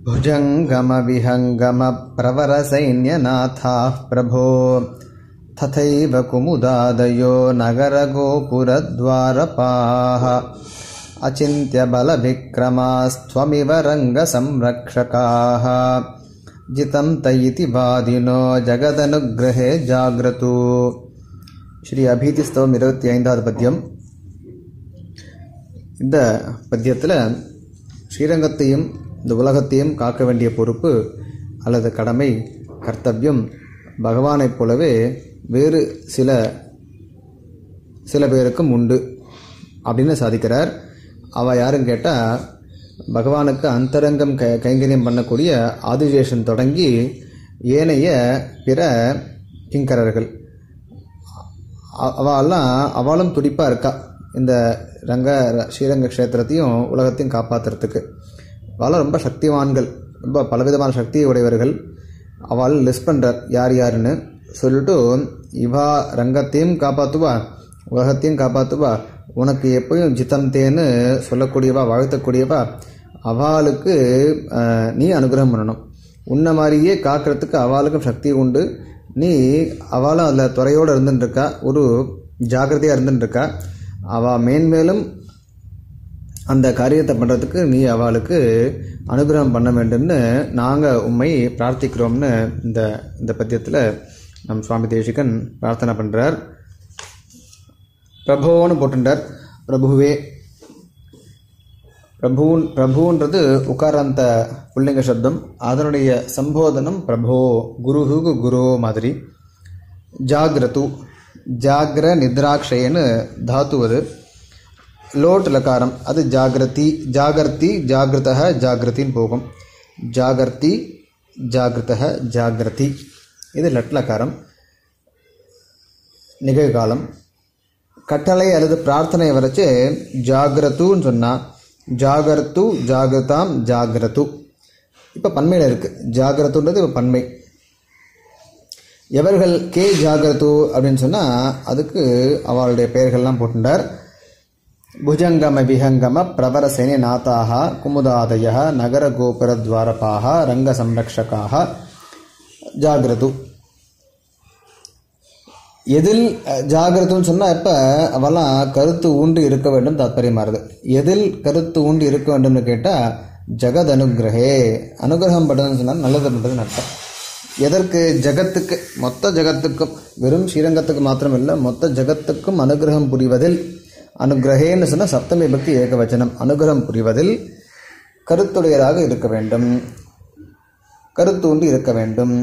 भुजङ्गमविहङ्गमप्रवरसैन्यनाथाः प्रभो तथैव कुमुदादयो नगरगोपुरद्वारपाः अचिन्त्यबलविक्रमास्त्वमिव रङ्गसंरक्षकाः जितं त इति वादिनो जगदनुग्रहे जाग्रतु ஸ்ரீ அபீதிஸ்தவம் இருபத்தி ஐந்தாவது பத்தியம் இந்த பத்தியத்தில் ஸ்ரீரங்கத்தையும் இந்த உலகத்தையும் காக்க வேண்டிய பொறுப்பு அல்லது கடமை கர்த்தவியம் பகவானைப் போலவே வேறு சில சில பேருக்கும் உண்டு அப்படின்னு சாதிக்கிறார் அவள் யாருன்னு கேட்டால் பகவானுக்கு அந்தரங்கம் க கைங்கரியம் பண்ணக்கூடிய ஆதிசேஷன் தொடங்கி ஏனைய பிற கிங்கரர்கள் அவெல்லாம் அவளும் துடிப்பாக இருக்கா இந்த ரங்க ஸ்ரீரங்க க்ஷேத்திரத்தையும் உலகத்தையும் காப்பாற்றுறதுக்கு அவளும் ரொம்ப சக்திவான்கள் ரொம்ப பலவிதமான சக்தி உடையவர்கள் அவள் லிஸ்ட் பண்ணுறார் யார் யாருன்னு சொல்லிட்டு இவா ரங்கத்தையும் காப்பாற்றுவா உலகத்தையும் காப்பாற்றுவா உனக்கு எப்பயும் ஜித்தம் தேன்னு சொல்லக்கூடியவா வாழ்த்தக்கூடியவா அவளுக்கு நீ அனுகிரகம் பண்ணணும் உன்ன மாதிரியே காக்கிறதுக்கு அவளுக்கும் சக்தி உண்டு நீ அவளும் அதில் துறையோடு இருந்துட்டுருக்கா ஒரு ஜாக்கிரதையாக இருந்துட்டுருக்கா அவள் மேன்மேலும் அந்த காரியத்தை பண்ணுறதுக்கு நீ அவளுக்கு அனுகிரகம் பண்ண வேண்டும்னு நாங்கள் உண்மை பிரார்த்திக்கிறோம்னு இந்த இந்த பத்தியத்தில் நம் சுவாமி தேசிகன் பிரார்த்தனை பண்ணுறார் பிரபோன்னு போட்டுட்டார் பிரபுவே பிரபுன் பிரபுன்றது உக்காராந்த புல்லிங்க சப்தம் அதனுடைய சம்போதனம் பிரபோ குருஹுகு குரு மாதிரி ஜாகிரது ஜாகிர நித்ராக்ஷயன்னு தாத்து அது லோட் லகாரம் அது ஜாகிரதி ஜாகர்த்தி ஜாகிரத ஜாகிரத்தின்னு போகும் ஜாகர்த்தி ஜாகிரத ஜாகிரதி இது லட்லகாரம் நிகழ்காலம் கட்டளை அல்லது பிரார்த்தனை வரைச்சு ஜாகிரத்துன்னு சொன்னால் ஜாகர்த்து ஜாகிரதாம் ஜாகிரது இப்போ பன்மையில் இருக்குது ஜாகிரத்துன்றது இப்போ பன்மை எவர்கள் கே ஜாகிரது அப்படின்னு சொன்னால் அதுக்கு அவளுடைய பெயர்கள்லாம் போட்டுட்டார் புஜங்கம விஹங்கம பிரவரசேனி நாத்தாக குமுதாதய நகர கோபுர துவாரபாக ரங்க சம்ரக்ஷகாக ஜாகிரது எதில் ஜாகிரதுன்னு சொன்னால் இப்போ அவெல்லாம் கருத்து ஊண்டு இருக்க வேண்டும் தாத்பரியமாறுது எதில் கருத்து ஊண்டு இருக்க வேண்டும்னு கேட்டால் ஜெகத் அனுகிரகே அனுகிரகம் பண்ணுறதுன்னு சொன்னால் நல்லது பண்ணுறதுன்னு அர்த்தம் எதற்கு ஜகத்துக்கு மொத்த ஜகத்துக்கும் வெறும் ஸ்ரீரங்கத்துக்கு மாத்திரம் இல்லை மொத்த ஜகத்துக்கும் அனுகிரகம் புரிவதில் அனுகிரகேன்னு சொன்னால் சப்தமி பக்தி ஏகவச்சனம் அனுகிரகம் புரிவதில் கருத்துடையதாக இருக்க வேண்டும் கருத்தூண்டு இருக்க வேண்டும்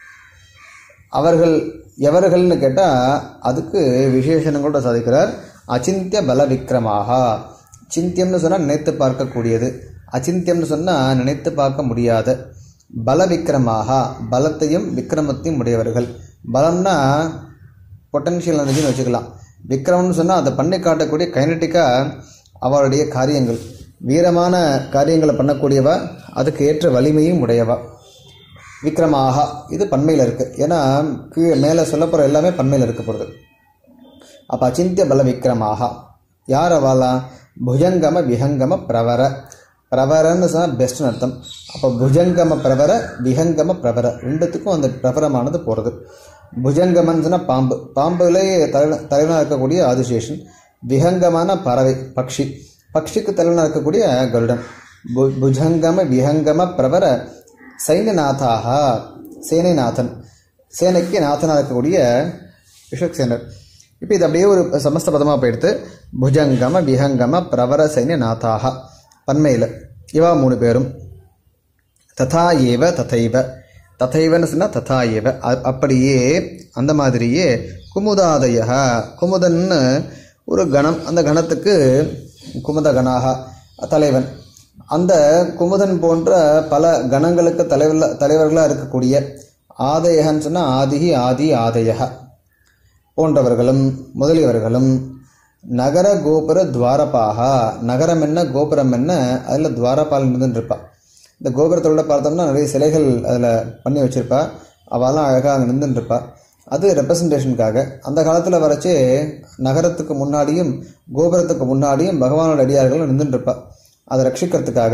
அவர்கள் எவர்கள்னு கேட்டால் அதுக்கு விசேஷணங்களோட சாதிக்கிறார் அச்சிந்திய பல விக்ரமாக சிந்தியம்னு சொன்னால் நினைத்து பார்க்கக்கூடியது அச்சிந்தியம்னு சொன்னால் நினைத்து பார்க்க முடியாத பல விக்ரமாக பலத்தையும் விக்ரமத்தையும் உடையவர்கள் பலம்னா பொட்டன்ஷியல் எனர்ஜின்னு வச்சுக்கலாம் விக்ரமம்னு சொன்னால் அதை பண்ணி காட்டக்கூடிய கைனட்டிக்காக அவளுடைய காரியங்கள் வீரமான காரியங்களை பண்ணக்கூடியவா அதுக்கு ஏற்ற வலிமையும் உடையவா விக்ரமாக இது பன்மையில் இருக்குது ஏன்னா கீழே மேலே சொல்லப்போகிற எல்லாமே பன்மையில் இருக்க போகிறது அப்போ அச்சிந்திய பல விக்ரமாக யார் அவாலா புஜங்கம விஹங்கம பிரவர பிரவரன்னு சொன்னால் பெஸ்ட்னு அர்த்தம் அப்போ புஜங்கம பிரவர விஹங்கம பிரவர ரெண்டுத்துக்கும் அந்த பிரபரமானது போகிறது புஜங்கமன்னு சொன்னால் பாம்பு பாம்புலேயே தலை தலைவனாக இருக்கக்கூடிய ஆதிசேஷன் விஹங்கமான பறவை பக்ஷி பக்ஷிக்கு தலைவனாக இருக்கக்கூடிய கருடன் பு புஜங்கம விஹங்கம பிரவர சைன்யநாதாக சேனைநாதன் சேனைக்கு நாதனாக இருக்கக்கூடிய விஸ்வக்சேனர் இப்போ இது அப்படியே ஒரு சமஸ்த பதமாக போயிடுத்து புஜங்கம விஹங்கம பிரவர சைன்யநாதாக பன்மையில் இவா மூணு பேரும் ததா ஏவ ததைவ ததைவன்னு சொன்னால் ததா ஏவ அப்படியே அந்த மாதிரியே குமுதாதய குமுதன்னு ஒரு கணம் அந்த கணத்துக்கு குமுத கணாக தலைவன் அந்த குமுதன் போன்ற பல கணங்களுக்கு தலைவர் தலைவர்களாக இருக்கக்கூடிய ஆதயகன்னு சொன்னால் ஆதிகி ஆதி ஆதயக போன்றவர்களும் முதலியவர்களும் நகர கோபுர துவாரபாக நகரம் என்ன கோபுரம் என்ன அதில் துவாரபால் இருந்துட்டு இருப்பா இந்த கோபுரத்தோட பார்த்தோம்னா நிறைய சிலைகள் அதில் பண்ணி வச்சுருப்பா அவெல்லாம் அழகாக அங்கே நின்றுட்டு இருப்பா அது ரெப்ரசன்டேஷனுக்காக அந்த காலத்தில் வரைச்சே நகரத்துக்கு முன்னாடியும் கோபுரத்துக்கு முன்னாடியும் பகவானோட அடியார்கள் நின்றுட்டு இருப்பா அதை ரட்சிக்கிறதுக்காக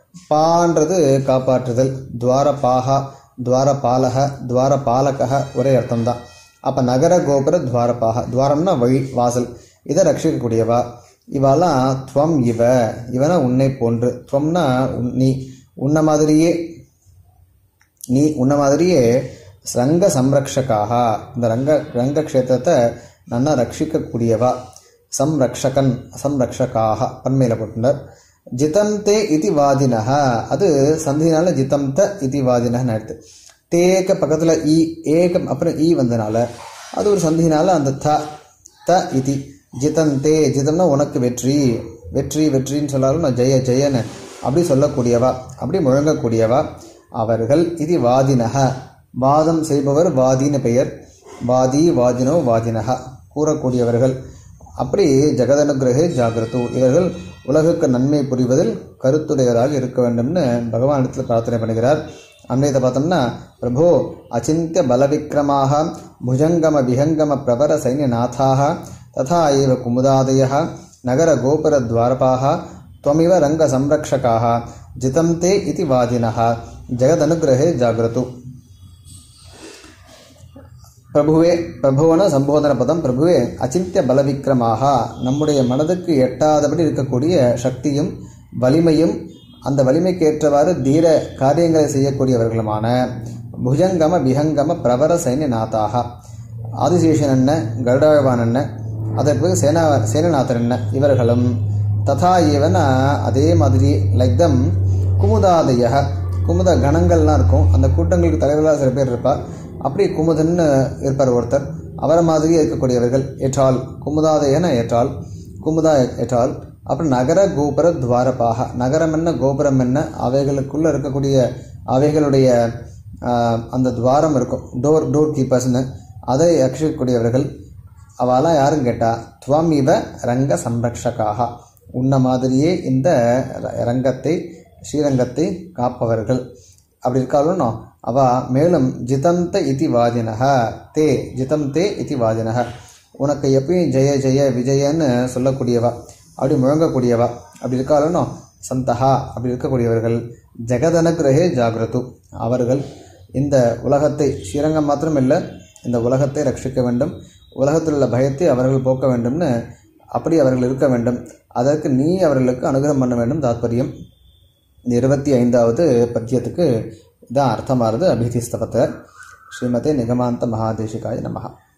பான்றது காப்பாற்றுதல் துவாரபாகா துவாரபாலக துவாரபாலக ஒரே அர்த்தம் தான் அப்போ நகர கோபுர துவாரபாக துவாரம்னா வழி வாசல் இதை ரட்சிக்கக்கூடியவா இவெல்லாம் துவம் இவ இவனா உன்னை போன்று துவம்னா உன்- நீ உன்ன மாதிரியே நீ உன்ன மாதிரியே ரங்க சம்ரக்ஷகாக இந்த ரங்க ரங்க க்ஷேத்திரத்தை நன்னா ரட்சிக்கக்கூடியவா சம்ரக்ஷகன் சம்ரக்ஷகாக பன்மையில் போட்டுனர் ஜிதம் தே இதி வாதினஹ அது சந்தினால ஜிதம் த இதி வாதினஹன்னு எடுத்து தேக்க பக்கத்தில் ஈ ஏகம் அப்புறம் ஈ வந்தனால அது ஒரு சந்தினால அந்த த த இதி ஜிதந்தே ஜிதம்னா உனக்கு வெற்றி வெற்றி வெற்றின்னு சொல்லாலும் நான் ஜெய ஜெயன்னு அப்படி சொல்லக்கூடியவா அப்படி முழங்கக்கூடியவா அவர்கள் இது வாதினக வாதம் செய்பவர் வாதின்னு பெயர் வாதி வாதினோ வாதினக கூறக்கூடியவர்கள் அப்படி ஜெகதனுகிரகே ஜாகிரது இவர்கள் உலகுக்கு நன்மை புரிவதில் கருத்துடையவராக இருக்க வேண்டும்னு பகவான் இடத்துல பிரார்த்தனை பண்ணுகிறார் அன்னையத்தை பார்த்தோம்னா பிரபோ அச்சிந்திய பலவிக்ரமாக புஜங்கம விஹங்கம பிரபர சைன்யநாதாக ததா ஏவ குமுதாதய நகர கோபுர துவாரபாக त्वमिव रङ्गसंरक्षकाः जितं ते इति वादिनः जगदनुग्रहे जाग्रतु பிரபுவே பிரபுவன சம்போதன பதம் பிரபுவே அச்சிந்திய பலவிக்ரமாக நம்முடைய மனதுக்கு எட்டாதபடி இருக்கக்கூடிய சக்தியும் வலிமையும் அந்த வலிமைக்கு ஏற்றவாறு தீர காரியங்களை செய்யக்கூடியவர்களுமான புஜங்கம விஹங்கம பிரவர சைன்ய நாதாக ஆதிசேஷன் என்ன கருடாழ்வான் என்ன அதற்கு பிறகு சேனா சேனநாதர் என்ன இவர்களும் ததா ஏவன அதே மாதிரி லைக் தம் குமுதாதய குமுத கணங்கள்லாம் இருக்கும் அந்த கூட்டங்களுக்கு தலைவர்களாக சில பேர் இருப்பார் அப்படி குமுதன்னு இருப்பார் ஒருத்தர் அவரை மாதிரியே இருக்கக்கூடியவர்கள் ஏற்றால் குமுதாதயன ஏற்றால் குமுதா ஏற்றால் அப்புறம் நகர கோபுர துவாரபாக நகரம் என்ன கோபுரம் என்ன அவைகளுக்குள்ள இருக்கக்கூடிய அவைகளுடைய ஆஹ், அந்த துவாரம் இருக்கும் டோர் டோர் கீப்பர்ஸ்னு அதை ரட்சிக்கக்கூடியவர்கள் அவெல்லாம் யாரும் கேட்டா துவம் இவ ரங்க சம்ரக்ஷகாக உன்ன மாதிரியே இந்த ர- ரங்கத்தை ஸ்ரீரங்கத்தை காப்பவர்கள் அப்படி இருக்காலும் அவ மேலும் ஜிதந்த இதி வாதினக தே ஜிதம் தே இதி வாதினக உனக்கு எப்பயும் ஜெய ஜெய விஜயன்னு சொல்லக்கூடியவா அப்படி முழங்கக்கூடியவா அப்படி இருக்காலும் சந்தகா அப்படி இருக்கக்கூடியவர்கள் ஜெகதனுகிரகே ஜாகிரது அவர்கள் இந்த உலகத்தை ஸ்ரீரங்கம் மாத்திரம் இல்லை இந்த உலகத்தை ரட்சிக்க வேண்டும் உலகத்தில் உள்ள பயத்தை அவர்கள் போக்க வேண்டும்னு அப்படி அவர்கள் இருக்க வேண்டும் அதற்கு நீ அவர்களுக்கு அனுகிரகம் பண்ண வேண்டும் தாத்பரியம் இந்த இருபத்தி ஐந்தாவது பத்தியத்துக்கு இதான் அர்த்தமாகுது அபிதிஸ்தவத்தை ஸ்ரீமதே நிகமாந்த மகாதேசிகாய நமஹா